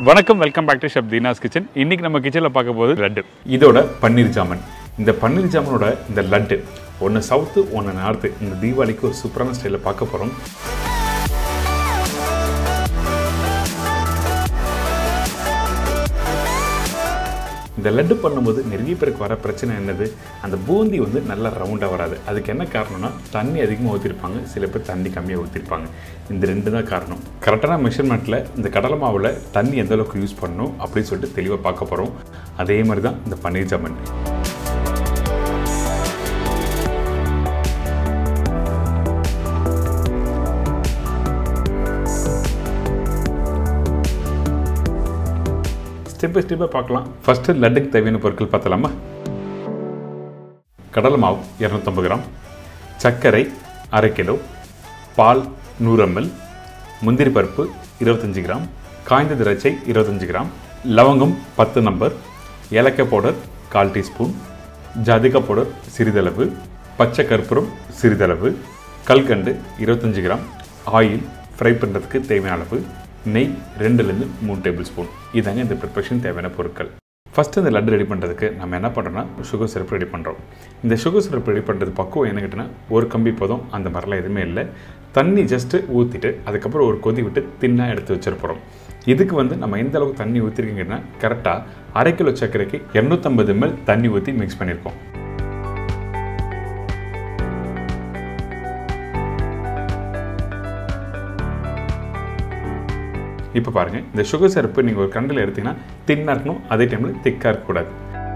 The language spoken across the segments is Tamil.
வணக்கம் welcome back to chef Deena's kitchen இன்னைக்கு நம்ம கிச்சனில் பார்க்க போகுது லட்டு இதோட பன்னீர் ஜாமன் இந்த பன்னீர் ஜாமனோட இந்த லட்டு ஒன்று சவுத்து ஒன்று நார்த்து இந்த தீபாவளிக்கு ஒரு சூப்பரான ஸ்டைலில் பார்க்க போகிறோம் இந்த லட்டு பண்ணும்போது நிறைய பேருக்கு வர பிரச்சனை என்னது அந்த பூந்தி வந்து நல்லா ரவுண்டாக வராது அதுக்கு என்ன காரணம்னா தண்ணி அதிகமாக ஊற்றிருப்பாங்க சில பேர் தண்ணி கம்மியாக ஊற்றிருப்பாங்க இந்த ரெண்டு தான் காரணம் கரெக்டான மெஷர்மெண்ட்டில் இந்த கடலை மாவில் தண்ணி எந்த அளவுக்கு யூஸ் பண்ணணும் அப்படின்னு சொல்லிட்டு தெளிவாக பார்க்க போகிறோம் அதே மாதிரி தான் இந்த பன்னீர் ஜாமன் ஸ்டெப் பை ஸ்டெப்பாக பார்க்கலாம் ஃபஸ்ட்டு லட்டுக்கு தேவையான பொருட்கள் பார்த்தலாமா கடலை மாவு இரநூத்தம்பது கிராம் சர்க்கரை அரை கிலோ பால் நூறு எம்எல் முந்திரி பருப்பு இருபத்தஞ்சி கிராம் காய்ந்த திராட்சை இருபத்தஞ்சி கிராம் லவங்கம் பத்து நம்பர் ஏலக்காய் பவுடர் கால் டீஸ்பூன் ஜாதிகா பவுடர் சிறிதளவு பச்சை கற்பூரம் சிறிதளவு கல்கண்டு இருபத்தஞ்சி கிராம் ஆயில் ஃப்ரை பண்ணுறதுக்கு தேவையான அளவு நெய் ரெண்டுலேருந்து மூணு டேபிள் ஸ்பூன் இதாங்க இந்த ப்ரிப்பரேஷன் தேவையான பொருட்கள் ஃபஸ்ட்டு இந்த லட்டு ரெடி பண்ணுறதுக்கு நம்ம என்ன பண்ணுறோம்னா சுகர் சிரப் ரெடி பண்ணுறோம் இந்த சுகர் சிரப் ரெடி பண்ணுறது பக்குவம் என்ன கேட்டோன்னா ஒரு கம்பி போதும் அந்த மாதிரிலாம் எதுவுமே இல்லை தண்ணி ஜஸ்ட்டு ஊற்றிட்டு அதுக்கப்புறம் ஒரு கொதி விட்டு தின்னாக எடுத்து வச்சிருப்போம் இதுக்கு வந்து நம்ம எந்த அளவுக்கு தண்ணி ஊற்றிருக்கீங்கன்னா கரெக்டாக அரை கிலோ சர்க்கரைக்கு இரநூத்தம்பது எம்எல் தண்ணி ஊற்றி மிக்ஸ் பண்ணியிருக்கோம் இப்போ பாருங்கள் இந்த சுகர் சிரப்பு நீங்கள் ஒரு கண்டில் எடுத்தீங்கன்னா தின்னாக இருக்கணும் அதே டைமில் திக்காக இருக்கக்கூடாது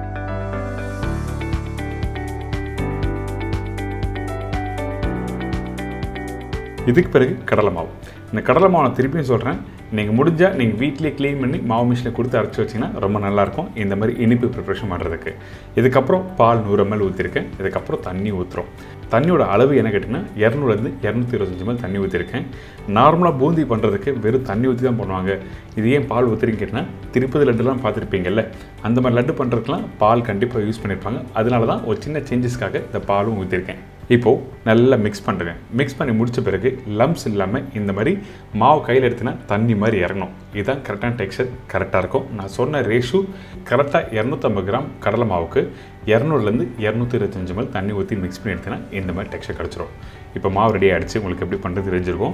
இதுக்கு பிறகு கடலை மாவு இந்த கடலை மாவை நான் திருப்பியும் சொல்கிறேன் நீங்கள் முடிஞ்சால் நீங்கள் வீட்டிலே க்ளீன் பண்ணி மாவு மிஷினில் கொடுத்து அரைச்சி வச்சிங்கன்னா ரொம்ப நல்லாயிருக்கும் இந்த மாதிரி இனிப்பு ப்ரிப்ரேஷன் பண்ணுறதுக்கு இதுக்கப்புறம் பால் நூறு எம்எல் ஊற்றிருக்கேன் இதுக்கப்புறம் தண்ணி ஊற்றுறோம் தண்ணியோட அளவு என்ன கேட்டிங்கன்னா இரநூறுலேருந்து இரநூத்தி இருபத்தஞ்சி மேல் தண்ணி ஊற்றிருக்கேன் நார்மலாக பூந்தி பண்ணுறதுக்கு வெறும் தண்ணி ஊற்றி தான் பண்ணுவாங்க இது ஏன் பால் ஊற்றுறீங்க கேட்டிங்கன்னா திருப்பதி லட்டுலாம் பார்த்துருப்பீங்கல்ல அந்த மாதிரி லட்டு பண்ணுறதுக்குலாம் பால் கண்டிப்பாக யூஸ் பண்ணியிருப்பாங்க அதனால தான் ஒரு சின்ன சேஞ்சஸ்க்காக இந்த பாலும் ஊற்றிருக்கேன் இப்போது நல்லா மிக்ஸ் பண்ணுறேன் மிக்ஸ் பண்ணி முடித்த பிறகு லம்ஸ் இல்லாமல் இந்த மாதிரி மாவு கையில் எடுத்தினா தண்ணி மாதிரி இறங்கணும் இதுதான் கரெக்டான டெக்ஸ்சர் கரெக்டாக இருக்கும் நான் சொன்ன ரேஷு கரெக்டாக இரநூத்தம்பது கிராம் கடலை மாவுக்கு இரநூறுலேருந்து இரநூத்தி இருபத்தஞ்சு மேல் தண்ணி ஊற்றி மிக்ஸ் பண்ணி எடுத்தினா இந்த மாதிரி டெக்ஸ்சர் கிடச்சிரும் இப்போ மாவு ரெடி ஆகிடுச்சு உங்களுக்கு எப்படி பண்ணுறது தெரிஞ்சிருக்கும்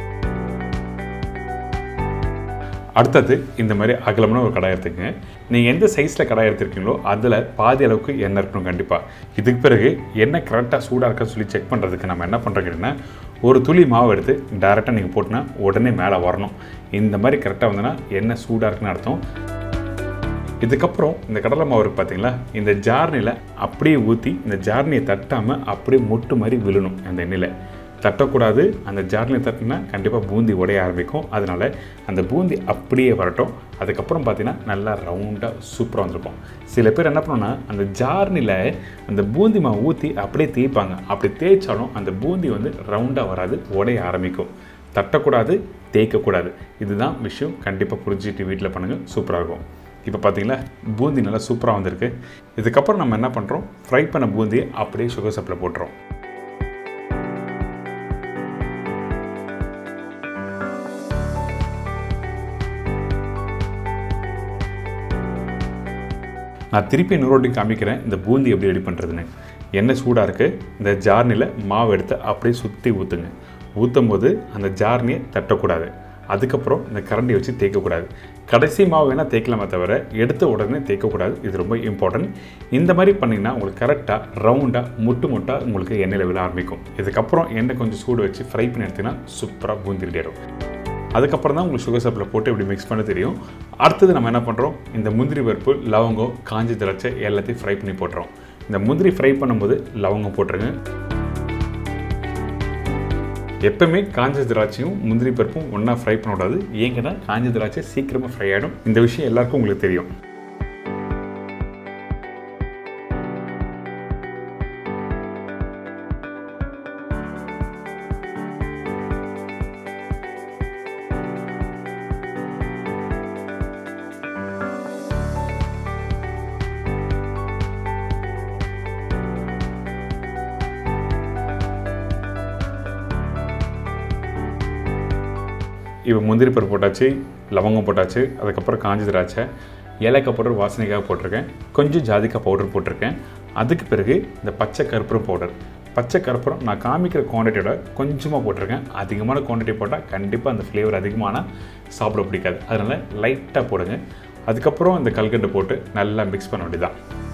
அடுத்தது இந்த மாதிரி அகலமான ஒரு கடாய் எடுத்துக்கங்க நீங்கள் எந்த சைஸில் கடாய் எடுத்துருக்கீங்களோ அதில் பாதி அளவுக்கு எண்ணெய் இருக்கணும் கண்டிப்பாக இதுக்கு பிறகு எண்ணெய் கரெக்டாக சூடாக இருக்கான்னு சொல்லி செக் பண்ணுறதுக்கு நம்ம என்ன பண்ணுறோம் ஒரு துளி மாவு எடுத்து டேரெக்டாக நீங்கள் போட்டுனா உடனே மேலே வரணும் இந்த மாதிரி கரெக்டாக வந்தோன்னா எண்ணெய் சூடாக இருக்குன்னு அர்த்தம் இதுக்கப்புறம் இந்த கடலை மாவு இருக்குது பார்த்தீங்களா இந்த ஜார்னியில் அப்படியே ஊற்றி இந்த ஜார்னியை தட்டாமல் அப்படியே மொட்டு மாதிரி விழணும் அந்த எண்ணெயில் தட்டக்கூடாது அந்த ஜார்னியை தட்டினா கண்டிப்பாக பூந்தி உடைய ஆரம்பிக்கும் அதனால் அந்த பூந்தி அப்படியே வரட்டும் அதுக்கப்புறம் பார்த்தீங்கன்னா நல்லா ரவுண்டாக சூப்பராக வந்திருக்கும் சில பேர் என்ன பண்ணோன்னா அந்த ஜார்னியில் அந்த பூந்தி மாவு ஊற்றி அப்படியே தேய்ப்பாங்க அப்படி தேய்ச்சாலும் அந்த பூந்தி வந்து ரவுண்டாக வராது உடைய ஆரம்பிக்கும் தட்டக்கூடாது தேய்க்கக்கூடாது இதுதான் விஷயம் கண்டிப்பாக புரிஞ்சுட்டு வீட்டில் பண்ணுங்கள் சூப்பராக இருக்கும் இப்போ பார்த்தீங்களா பூந்தி நல்லா சூப்பராக வந்திருக்கு இதுக்கப்புறம் நம்ம என்ன பண்ணுறோம் ஃப்ரை பண்ண பூந்தியை அப்படியே சுகர் சப்பில் போட்டுறோம் நான் திருப்பி இன்னொரு காமிக்கிறேன் இந்த பூந்தி எப்படி ரெடி பண்ணுறதுன்னு எண்ணெய் சூடாக இருக்குது இந்த ஜார்னியில் மாவு எடுத்து அப்படியே சுற்றி ஊற்றுங்க ஊற்றும் போது அந்த ஜார்னியை தட்டக்கூடாது அதுக்கப்புறம் இந்த கரண்டி வச்சு தேய்க்கக்கூடாது கடைசி மாவு வேணால் தேய்க்கலாமே தவிர எடுத்த உடனே தேய்க்கக்கூடாது இது ரொம்ப இம்பார்ட்டன்ட் இந்த மாதிரி பண்ணிங்கன்னா உங்களுக்கு கரெக்டாக ரவுண்டாக முட்டு முட்டாக உங்களுக்கு எண்ணெயில் விழ ஆரம்பிக்கும் இதுக்கப்புறம் எண்ணெய் கொஞ்சம் சூடு வச்சு ஃப்ரை பண்ணி எடுத்தீங்கன்னா சூப்பராக பூந்தி ரெடி ஆகிடும் அதுக்கப்புறம் தான் உங்களுக்கு சுகர் சப்பில் போட்டு இப்படி மிக்ஸ் பண்ண தெரியும் அடுத்தது நம்ம என்ன பண்ணுறோம் இந்த முந்திரி பருப்பு லவங்கம் காஞ்சி திராட்சை எல்லாத்தையும் ஃப்ரை பண்ணி போட்டுறோம் இந்த முந்திரி ஃப்ரை பண்ணும்போது லவங்கம் போட்டுருங்க எப்பவுமே காஞ்ச திராட்சையும் முந்திரி பருப்பும் ஒன்றா ஃப்ரை பண்ணக்கூடாது ஏங்கன்னா காஞ்ச திராட்சை சீக்கிரமாக ஃப்ரை ஆகிடும் இந்த விஷயம் எல்லாருக்கும் உங்களுக்கு தெரியும் இப்போ முந்திரி பருப்பு போட்டாச்சு லவங்கம் போட்டாச்சு அதுக்கப்புறம் காஞ்சி திராட்சை ஏலக்காய் பவுடர் வாசனைக்காக போட்டிருக்கேன் கொஞ்சம் ஜாதிக்காய் பவுடர் போட்டிருக்கேன் அதுக்கு பிறகு இந்த பச்சை கருப்பூரம் பவுடர் பச்சை கருப்பூரம் நான் காமிக்கிற குவான்டிட்டியோட கொஞ்சமாக போட்டிருக்கேன் அதிகமான குவான்டிட்டி போட்டால் கண்டிப்பாக அந்த ஃப்ளேவர் அதிகமான சாப்பிட பிடிக்காது அதனால் லைட்டாக போடுங்க அதுக்கப்புறம் இந்த கல்கண்டு போட்டு நல்லா மிக்ஸ் பண்ண வேண்டியதான்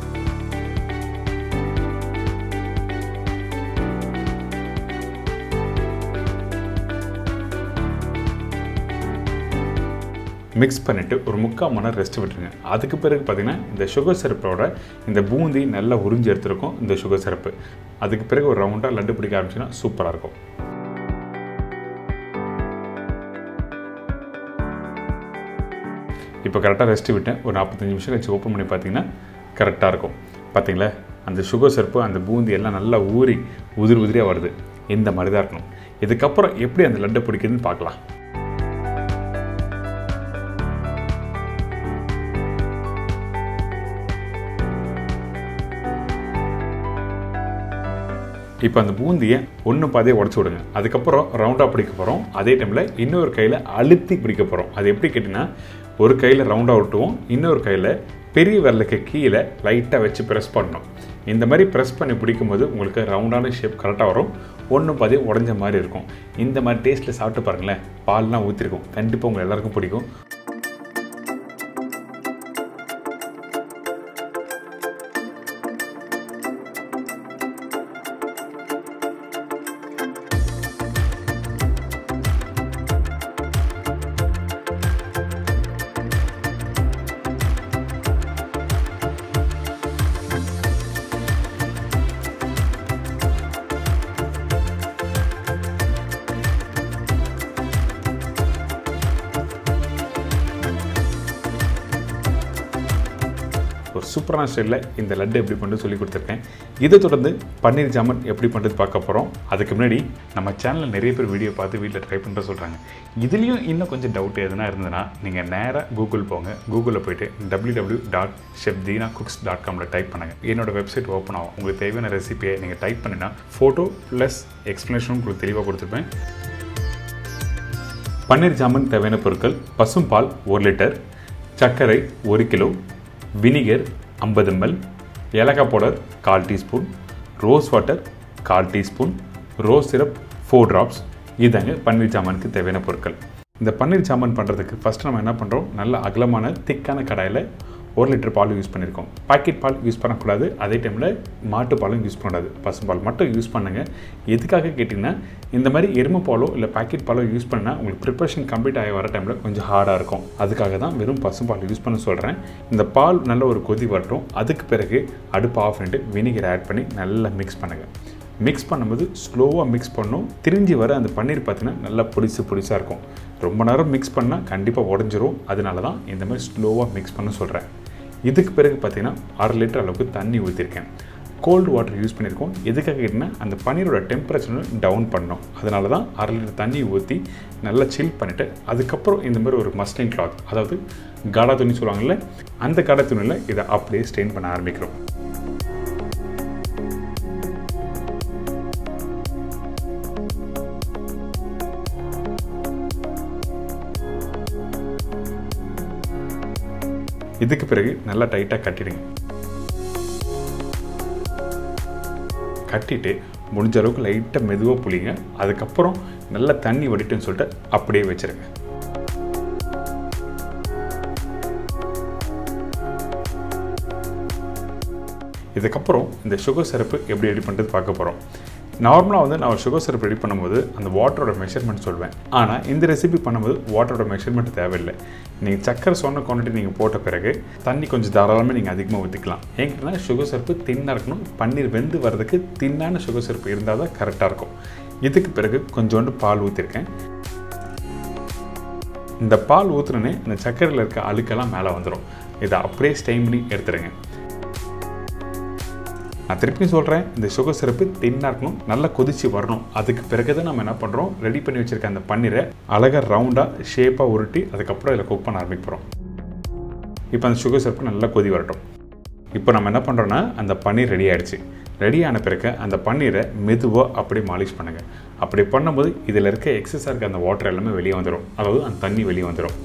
மிக்ஸ் பண்ணிவிட்டு ஒரு முக்கால் மணி நேரம் ரெஸ்ட் விட்டுருங்க அதுக்கு பிறகு பார்த்திங்கன்னா இந்த சுகர் சிரப்போட இந்த பூந்தி நல்லா உறிஞ்சி எடுத்துருக்கும் இந்த சுகர் சிரப்பு அதுக்கு பிறகு ஒரு ரவுண்டாக லட்டு பிடிக்க ஆரம்பிச்சுன்னா சூப்பராக இருக்கும் இப்போ கரெக்டாக ரெஸ்ட் விட்டேன் ஒரு நாற்பத்தஞ்சு நிமிஷம் கழிச்சு ஓப்பன் பண்ணி பார்த்தீங்கன்னா கரெக்டாக இருக்கும் பார்த்தீங்களா அந்த சுகர் சிரப்பு அந்த பூந்தி எல்லாம் நல்லா ஊறி உதிரி உதிரியாக வருது இந்த மாதிரி தான் இருக்கணும் இதுக்கப்புறம் எப்படி அந்த லட்டை பிடிக்குதுன்னு பார்க்கலாம் இப்போ அந்த பூந்தியை ஒன்று பாதியாக உடச்சி விடுங்க அதுக்கப்புறம் ரவுண்டாக பிடிக்க போகிறோம் அதே டைமில் இன்னொரு கையில் அழுத்தி பிடிக்க போகிறோம் அது எப்படி கேட்டிங்கன்னா ஒரு கையில் ரவுண்டாக விட்டுவோம் இன்னொரு கையில் பெரிய விரலுக்கு கீழே லைட்டாக வச்சு ப்ரெஸ் பண்ணணும் இந்த மாதிரி ப்ரெஸ் பண்ணி பிடிக்கும்போது உங்களுக்கு ரவுண்டான ஷேப் கரெக்டாக வரும் ஒன்று பாதி உடஞ்ச மாதிரி இருக்கும் இந்த மாதிரி டேஸ்ட்டில் சாப்பிட்டு பாருங்களேன் பால்லாம் ஊற்றிருக்கும் கண்டிப்பாக உங்கள் எல்லாருக்கும் பிடிக்கும் ஒரு சூப்பரான ஸ்டைலில் இந்த லட்டு எப்படி பண்ணுறது சொல்லி கொடுத்துருக்கேன் இதை தொடர்ந்து பன்னீர் ஜாமன் எப்படி பண்ணுறது பார்க்க போகிறோம் அதுக்கு முன்னாடி நம்ம சேனலில் நிறைய பேர் வீடியோ பார்த்து வீட்டில் ட்ரை பண்ணுற சொல்கிறாங்க இதுலேயும் இன்னும் கொஞ்சம் டவுட் எதுனா இருந்ததுன்னா நீங்கள் நேராக கூகுள் போங்க கூகுளில் போயிட்டு W W dot chef Deena cooks dot காமில் டைப் பண்ணுங்கள் என்னோட வெப்சைட் ஓப்பன் ஆகும் உங்களுக்கு தேவையான ரெசிபியை நீங்கள் டைப் பண்ணினா ஃபோட்டோ ப்ளஸ் எக்ஸ்ப்ளனேஷனும் உங்களுக்கு தெளிவாக கொடுத்துருப்பேன் பன்னீர் ஜாமன் தேவையான பொருட்கள் பசும்பால் ஒரு லிட்டர் சர்க்கரை ஒரு கிலோ வினிகர் ஐம்பது எம்எல் ஏலக்காய் பவுடர் கால் டீஸ்பூன் ரோஸ் வாட்டர் கால் teaspoon rose syrup four drops இதாங்க பன்னீர் ஜாமானுக்கு தேவையான பொருட்கள் இந்த பன்னீர் ஜாமான் பண்ணுறதுக்கு ஃபஸ்ட்டு நம்ம என்ன பண்ணுறோம் நல்ல அகலமான திக்கான கடாயில் ஒரு லிட்டர் பால் யூஸ் பண்ணியிருக்கோம் பாக்கெட் பால் யூஸ் பண்ணக்கூடாது அதே டைமில் மாட்டு பாலும் யூஸ் பண்ணக்கூடாது பசும்பால் மட்டும் யூஸ் பண்ணுங்கள் எதுக்காக கேட்டிங்கன்னா இந்த மாதிரி எருமை பாலோ இல்லை பாக்கெட் பாலோ யூஸ் பண்ணால் உங்களுக்கு ப்ரிப்பரேஷன் கம்ப்ளீட் ஆகி வர டைமில் கொஞ்சம் ஹார்டாக இருக்கும் அதுக்காக தான் வெறும் பசும்பால் யூஸ் பண்ண சொல்கிறேன் இந்த பால் நல்ல ஒரு கொதி வரட்டும் அதுக்கு பிறகு அடுப்பு ஆஃப் பண்ணிட்டு வினிகர் ஆட் பண்ணி நல்லா மிக்ஸ் பண்ணுங்கள் மிக்ஸ் பண்ணும்போது ஸ்லோவாக மிக்ஸ் பண்ணும் திரிஞ்சு வர அந்த பன்னீர் பார்த்தீங்கன்னா நல்லா பொடிசு பொடிசாக இருக்கும் ரொம்ப நேரம் மிக்ஸ் பண்ணால் கண்டிப்பாக உடஞ்சிரும் அதனால தான் இந்த மாதிரி ஸ்லோவாக மிக்ஸ் பண்ண சொல்கிறேன் இதுக்கு பிறகு பார்த்தீங்கன்னா அரை லிட்டர் அளவுக்கு தண்ணி ஊற்றிருக்கேன் கோல்டு வாட்டர் யூஸ் பண்ணியிருக்கோம் எதுக்காக கேட்டிங்கன்னா அந்த பன்னீரோட டெம்பரேச்சர் டவுன் பண்ணோம் அதனால தான் அரை லிட்டர் தண்ணி ஊற்றி நல்லா சில் பண்ணிவிட்டு அதுக்கப்புறம் இந்த மாதிரி ஒரு மஸ்லின் கிளாத் அதாவது காடா துணி சொல்லுவாங்கல்ல அந்த காடா துணியில் இதை அப்படியே ஸ்டெயின் பண்ண ஆரம்பிக்கிறோம் இதுக்கு பிறகு நல்லா டைட்டாக கட்டிடுங்க கட்டிட்டு முடிஞ்ச அளவுக்கு லைட்டாக மெதுவாக புளிங்க அதுக்கப்புறம் நல்லா தண்ணி வடிட்டுன்னு சொல்லிட்டு அப்படியே வச்சுருங்க இதுக்கப்புறம் இந்த சுகர் சிரப்பு எப்படி ரெடி பண்ணுறது பார்க்க போகிறோம் நார்மலாக வந்து நான் சுகர் சிரப் ரெடி பண்ணும்போது அந்த வாட்டரோட மெஷர்மெண்ட் சொல்வேன் ஆனால் இந்த ரெசிபி பண்ணும்போது வாட்டரோட மெஷர்மெண்ட் தேவையில்லை நீங்கள் சக்கரை சொன்ன குவான்டிட்டி நீங்கள் போட்ட பிறகு தண்ணி கொஞ்சம் தாராளமாக நீங்கள் அதிகமாக ஊற்றிக்கலாம் ஏங்கிட்டனா சுகர் சிரப்பு தின்னாக இருக்கணும் பன்னீர் வெந்து வர்றதுக்கு தின்னான சுகர் சிரப்பு இருந்தால் தான் கரெக்டாக இருக்கும் இதுக்கு பிறகு கொஞ்சோண்டு பால் ஊற்றிருக்கேன் இந்த பால் ஊற்றுனே இந்த சக்கரையில் இருக்க அழுக்கெல்லாம் மேலே வந்துடும் இதை அப்படியே ஸ்டெயின் பண்ணி எடுத்துருங்க நான் திருப்பியும் சொல்கிறேன் இந்த சுகர் சிரப்பு தின்னாக இருக்கணும் நல்லா கொதிச்சு வரணும் அதுக்கு பிறகு தான் நம்ம என்ன பண்ணுறோம் ரெடி பண்ணி வச்சுருக்க அந்த பன்னீரை அழகாக ரவுண்டாக ஷேப்பாக உருட்டி அதுக்கப்புறம் இதில் குக் பண்ண ஆரம்பிக்கிறோம் இப்போ அந்த சுகர் சிரப்பு நல்லா கொதி வரட்டும் இப்போ நம்ம என்ன பண்ணுறோன்னா அந்த பன்னீர் ரெடி ஆகிடுச்சு ரெடி ஆன பிறகு அந்த பன்னீரை மெதுவாக அப்படியே மாலிஷ் பண்ணுங்கள் அப்படி பண்ணும்போது இதில் இருக்க எக்ஸஸாக இருக்க அந்த வாட்டர் எல்லாமே வெளியே வந்துடும் அதாவது அந்த தண்ணி வெளியே வந்துடும்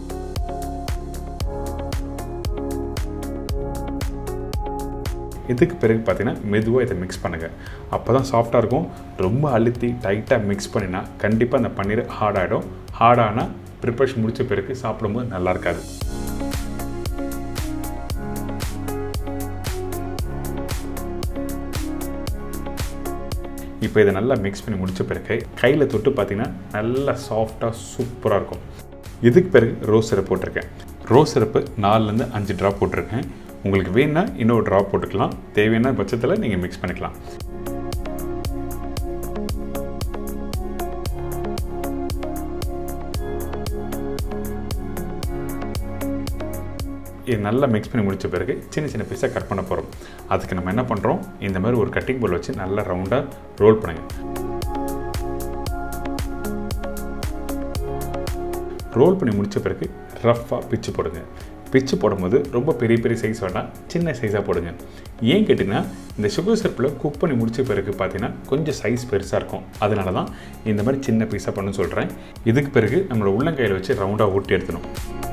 இதுக்கு பிறகு பார்த்தீங்கன்னா மெதுவாக இதை மிக்ஸ் பண்ணுங்கள் அப்போ தான் சாஃப்டாக இருக்கும் ரொம்ப அழுத்தி டைட்டாக மிக்ஸ் பண்ணினா கண்டிப்பாக அந்த பன்னீர் ஹார்ட் ஆகிடும் ஹார்டானால் ப்ரிப்பரேஷன் முடித்த பிறகு சாப்பிடும்போது நல்லா இருக்காது இப்போ இதை நல்லா மிக்ஸ் பண்ணி முடித்த பிறகு கையில் தொட்டு பார்த்தீங்கன்னா நல்லா சாஃப்டாக சூப்பராக இருக்கும் இதுக்கு பிறகு ரோஸ் சிரப் போட்டிருக்கேன் ரோஸ் சிரப்பு நாலுலேருந்து அஞ்சு ட்ராப் போட்டிருக்கேன் உங்களுக்கு வேணுன்னா இன்னொரு ட்ராப் போட்டுக்கலாம் தேவையான பட்சத்தில் நீங்கள் மிக்ஸ் பண்ணிக்கலாம் இது நல்லா மிக்ஸ் பண்ணி முடித்த பிறகு சின்ன சின்ன பீஸாக கட் பண்ண போகிறோம் அதுக்கு நம்ம என்ன பண்ணுறோம் இந்த மாதிரி ஒரு கட்டிங் போல் வச்சு நல்லா ரவுண்டாக ரோல் பண்ணுங்க ரோல் பண்ணி முடித்த பிறகு ரஃப்பாக பிச்சு போடுங்க பிச்சு போடும்போது ரொம்ப பெரிய பெரிய சைஸ் வேண்டாம் சின்ன சைஸாக போடுங்க ஏன் கேட்டிங்கன்னா இந்த சுகர் சிரப்பில் குக் பண்ணி முடித்த பிறகு பார்த்தீங்கன்னா கொஞ்சம் சைஸ் பெருசாக இருக்கும் அதனால தான் இந்த மாதிரி சின்ன பீஸாக பண்ணு சொல்கிறேன் இதுக்கு பிறகு நம்மளோட உள்ளங்கையில் வச்சு ரவுண்டாக ஊட்டி எடுத்துணும்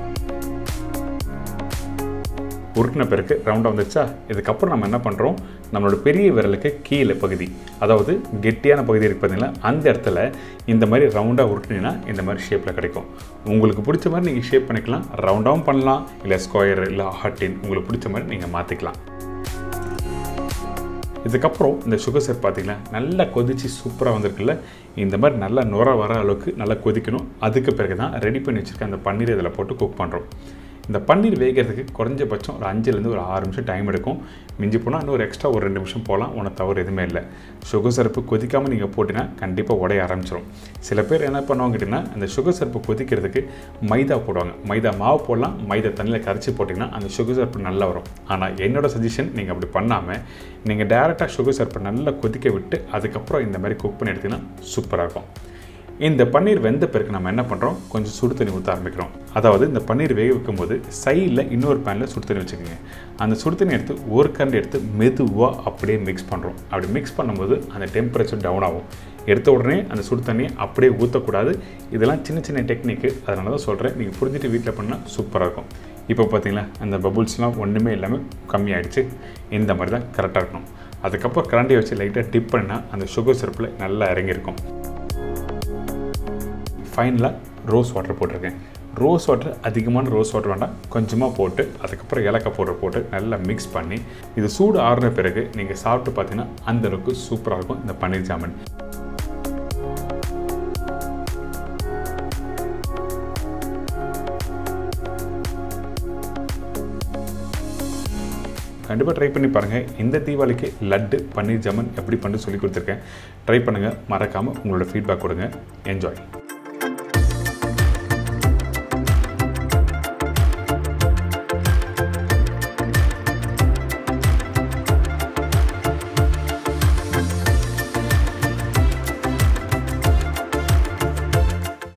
உருட்டின பிறகு ரவுண்டாக வந்துருச்சா இதுக்கப்புறம் நம்ம என்ன பண்ணுறோம் நம்மளோட பெரிய விரலுக்கு கீழே பகுதி அதாவது கெட்டியான பகுதி இருக்குது பார்த்தீங்களா அந்த இடத்துல இந்த மாதிரி ரவுண்டாக உருட்டினீங்கன்னா இந்த மாதிரி ஷேப்பில் கிடைக்கும் உங்களுக்கு பிடிச்ச மாதிரி நீங்கள் ஷேப் பண்ணிக்கலாம் ரவுண்டாகவும் பண்ணலாம் இல்லை ஸ்கொயர் இல்லை ஹார்டின் உங்களுக்கு பிடிச்ச மாதிரி நீங்கள் மாற்றிக்கலாம் இதுக்கப்புறம் இந்த சுகர் சிரப் பார்த்தீங்களா நல்லா கொதித்து சூப்பராக வந்திருக்குல்ல இந்த மாதிரி நல்லா நுர வர அளவுக்கு நல்லா கொதிக்கணும் அதுக்கு பிறகு தான் ரெடி பண்ணி வச்சுருக்க அந்த பன்னீர் இதில் போட்டு குக் பண்ணுறோம் இந்த பன்னீர் வேகிறதுக்கு குறைஞ்சபட்சம் ஒரு அஞ்சுலேருந்து ஒரு ஆறு நிமிஷம் டைம் எடுக்கும் மிஞ்சி போனால் இன்னும் ஒரு எக்ஸ்ட்ரா ஒரு ரெண்டு நிமிஷம் போகலாம் உனக்கு தவறு எதுவுமே இல்லை சுகர் சிரப்பு கொதிக்காமல் நீங்கள் போட்டிங்கன்னா கண்டிப்பாக உடைய ஆரம்பிச்சிடும் சில பேர் என்ன பண்ணுவாங்க கேட்டிங்கன்னா அந்த சுகர் சிரப்பு கொதிக்கிறதுக்கு மைதா போடுவாங்க மைதா மாவு போடலாம் மைதா தண்ணியில் கரைச்சி போட்டிங்கன்னா அந்த சுகர் சிரப்பு நல்லா வரும் ஆனால் என்னோடய சஜஷன் நீங்கள் அப்படி பண்ணாமல் நீங்கள் டேரெக்டாக சுகர் சிரப்பை நல்லா கொதிக்க விட்டு அதுக்கப்புறம் இந்த மாதிரி குக் பண்ணி எடுத்திங்கன்னா சூப்பராக இருக்கும் இந்த பன்னீர் வெந்த பிறகு நம்ம என்ன பண்ணுறோம் கொஞ்சம் சுடு தண்ணி ஊற்ற ஆரம்பிக்கிறோம் அதாவது இந்த பன்னீர் வேக வைக்கும்போது சைடில் இன்னொரு பேனில் சுடு தண்ணி வச்சுக்கோங்க அந்த சுடு தண்ணி எடுத்து ஒரு கரண்டி எடுத்து மெதுவாக அப்படியே மிக்ஸ் பண்ணுறோம் அப்படி மிக்ஸ் பண்ணும்போது அந்த டெம்பரேச்சர் டவுன் ஆகும் எடுத்த உடனே அந்த சுடு தண்ணியை அப்படியே ஊற்றக்கூடாது இதெல்லாம் சின்ன சின்ன டெக்னிக்கு அதனால தான் சொல்கிறேன் நீங்கள் புரிஞ்சுட்டு வீட்டில் பண்ணால் சூப்பராக இருக்கும் இப்போ பார்த்தீங்களா அந்த பபுள்ஸ்லாம் ஒன்றுமே இல்லாமல் கம்மியாயிடுச்சு இந்த மாதிரி தான் கரெக்டாக இருக்கணும் அதுக்கப்புறம் கரண்டியை வச்சு லைட்டாக டிப் பண்ணால் அந்த சுகர் சிரப்பில் நல்லா இறங்கியிருக்கும் ஃபைனலாக ரோஸ் வாட்டர் போட்டிருக்கேன் ரோஸ் வாட்டர் அதிகமான ரோஸ் வாட்டர் வேண்டாம் கொஞ்சமாக போட்டு அதுக்கப்புறம் ஏலக்காய் பவுடர் போட்டு நல்லா மிக்ஸ் பண்ணி இது சூடு ஆறுன பிறகு நீங்கள் சாப்பிட்டு பார்த்தீங்கன்னா அந்தளவுக்கு சூப்பராக இருக்கும் இந்த பன்னீர் ஜாமன் கண்டிப்பாக ட்ரை பண்ணி பாருங்கள் இந்த தீபாவளிக்கு லட்டு பன்னீர் ஜாமன் எப்படி பண்ணி சொல்லி கொடுத்துருக்கேன் ட்ரை பண்ணுங்கள் மறக்காமல் உங்களோட ஃபீட்பேக் கொடுங்க என்ஜாய்